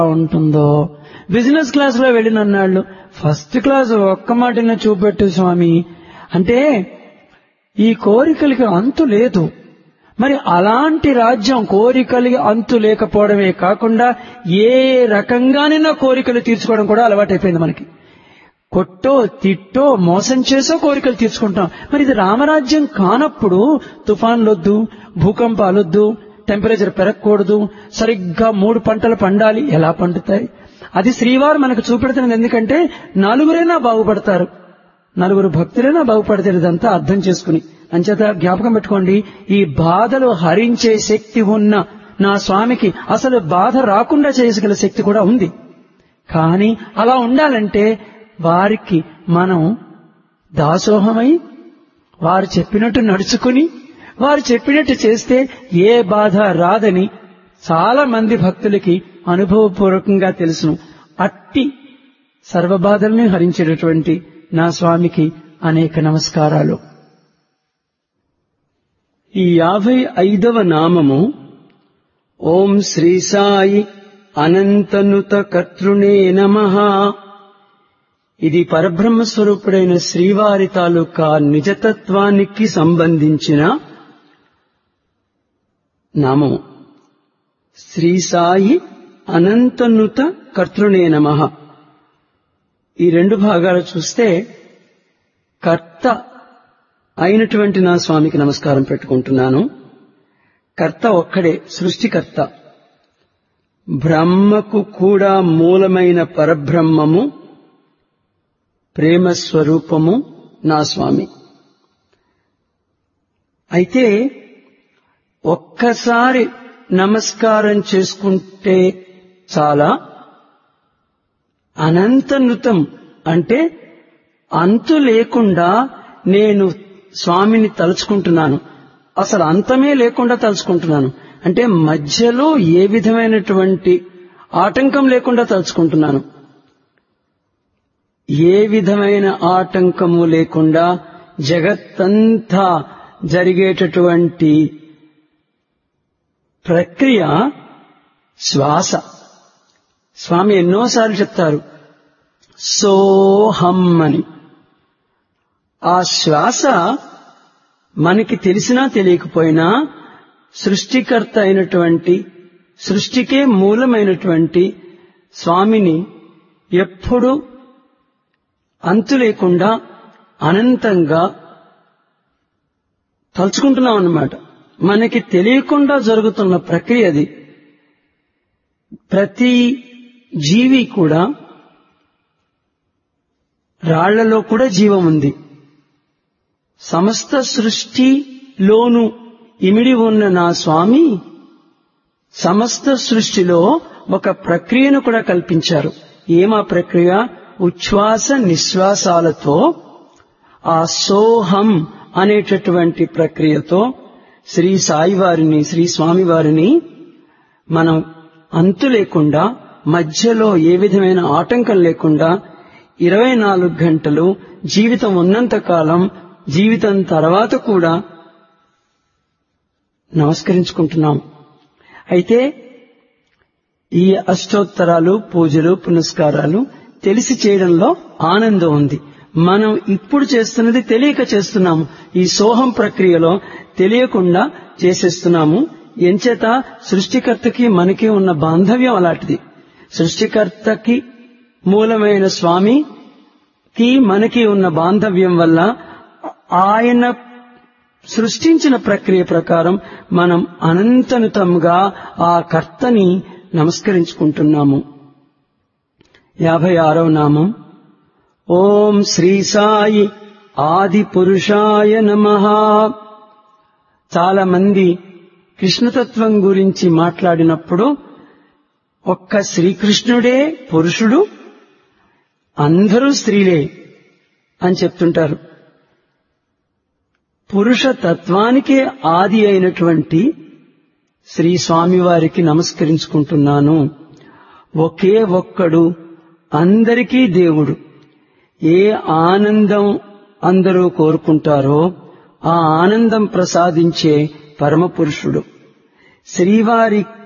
ఉంటుందో business class లో వెళ్ళినన్నాళ్ళు first class ఒక్క మాటనే చూపెట్టు స్వామి అంటే ఈ కోరికలకి అంతు లేదు మరి అలాంటి రాజ్యం కోరికలకి అంతు లేకపోవడమే కాకుండా ఏ రకంగానైనా కోరికలు తీర్చుకోవడం కూడా అలవాటైపోయింది మనకి కొట్టో తిట్టో మోసం చేసో కోరికలు తీర్చుకుంటాం మరి ఇది రామరాజ్యం కానప్పుడు తుఫాన్లొద్దు భూకంపాలొద్దు టెంపరేచర్ పెరగకూడదు సరిగ్గా మూడు పంటలు పండాలి ఎలా పండుతాయి అది శ్రీవారు మనకు చూపెడుతున్నది ఎందుకంటే నలుగురైనా బాగుపడతారు నలుగురు భక్తులైనా బాగుపడతారు ఇదంతా అర్థం చేసుకుని అంచేత జ్ఞాపకం పెట్టుకోండి ఈ బాధలు హరించే శక్తి ఉన్న నా స్వామికి అసలు బాధ రాకుండా చేయగల శక్తి కూడా ఉంది కానీ అలా ఉండాలంటే వారికి మనం దాసోహమై వారు చెప్పినట్టు నడుచుకుని వారు చెప్పినట్టు చేస్తే ఏ బాధ రాదని చాలా మంది భక్తులకి అనుభవపూర్వకంగా తెలుసును అట్టి సర్వబాధల్ని హరించేటటువంటి నా స్వామికి అనేక నమస్కారాలు ఈ యాభై ఐదవ నామము ఓం శ్రీ సాయి అనంతనుత కర్తృణే నమః ఇది పరబ్రహ్మ స్వరూపుడైన శ్రీవారి తాలూకా నిజతత్వానికి సంబంధించిన నామము శ్రీ సాయి అనంతనుత కర్తృణే నమ ఈ రెండు భాగాలు చూస్తే కర్త అయినటువంటి నా స్వామికి నమస్కారం పెట్టుకుంటున్నాను కర్త ఒక్కడే సృష్టికర్త బ్రహ్మకు కూడా మూలమైన పరబ్రహ్మము ప్రేమ స్వరూపము నా స్వామి అయితే ఒక్కసారి నమస్కారం చేసుకుంటే చాలా అనంతనృతం అంటే అంతు లేకుండా నేను స్వామిని తలుచుకుంటున్నాను అసలు అంతమే లేకుండా తలుచుకుంటున్నాను అంటే మధ్యలో ఏ విధమైనటువంటి ఆటంకం లేకుండా తలుచుకుంటున్నాను ఏ విధమైన ఆటంకము లేకుండా జగత్తంతా జరిగేటటువంటి ప్రక్రియ శ్వాస స్వామి ఎన్నోసార్లు చెప్తారు సోహం అని ఆ శ్వాస మనకి తెలిసినా తెలియకపోయినా సృష్టికర్త అయినటువంటి సృష్టికే మూలమైనటువంటి స్వామిని ఎప్పుడు అంతు లేకుండా అనంతంగా తలుచుకుంటున్నాం అన్నమాట మనకి తెలియకుండా జరుగుతున్న ప్రక్రియ అది ప్రతి జీవి కూడా రాళ్లలో కూడా జీవం ఉంది సమస్త సృష్టిలోను ఇమిడి ఉన్న నా స్వామి సమస్త సృష్టిలో ఒక ప్రక్రియను కూడా కల్పించారు ఏమా ప్రక్రియ ఉచ్ఛ్వాస నిశ్వాసాలతో ఆ సోహం అనేటటువంటి ప్రక్రియతో శ్రీ సాయి వారిని శ్రీ స్వామి వారిని మనం అంతు లేకుండా మధ్యలో ఏ విధమైన ఆటంకం లేకుండా ఇరవై నాలుగు గంటలు జీవితం ఉన్నంత కాలం జీవితం తర్వాత కూడా నమస్కరించుకుంటున్నాం అయితే ఈ అష్టోత్తరాలు పూజలు పునస్కారాలు తెలిసి చేయడంలో ఆనందం ఉంది మనం ఇప్పుడు చేస్తున్నది తెలియక చేస్తున్నాము ఈ సోహం ప్రక్రియలో తెలియకుండా చేసేస్తున్నాము ఎంచేత సృష్టికర్తకి మనకి ఉన్న బాంధవ్యం అలాంటిది సృష్టికర్తకి మూలమైన స్వామికి మనకి ఉన్న బాంధవ్యం వల్ల ఆయన సృష్టించిన ప్రక్రియ ప్రకారం మనం అనంతనుతంగా ఆ కర్తని నమస్కరించుకుంటున్నాము యాభై ఆరవ నామం ఓం శ్రీ సాయి ఆది పురుషాయ నమ చాలా మంది కృష్ణతత్వం గురించి మాట్లాడినప్పుడు ఒక్క శ్రీకృష్ణుడే పురుషుడు అందరూ స్త్రీలే అని చెప్తుంటారు పురుష తత్వానికే ఆది అయినటువంటి శ్రీ స్వామివారికి నమస్కరించుకుంటున్నాను ఒకే ఒక్కడు అందరికీ దేవుడు ఏ ఆనందం అందరూ కోరుకుంటారో ఆ ఆనందం ప్రసాదించే పరమపురుషుడు శ్రీవారి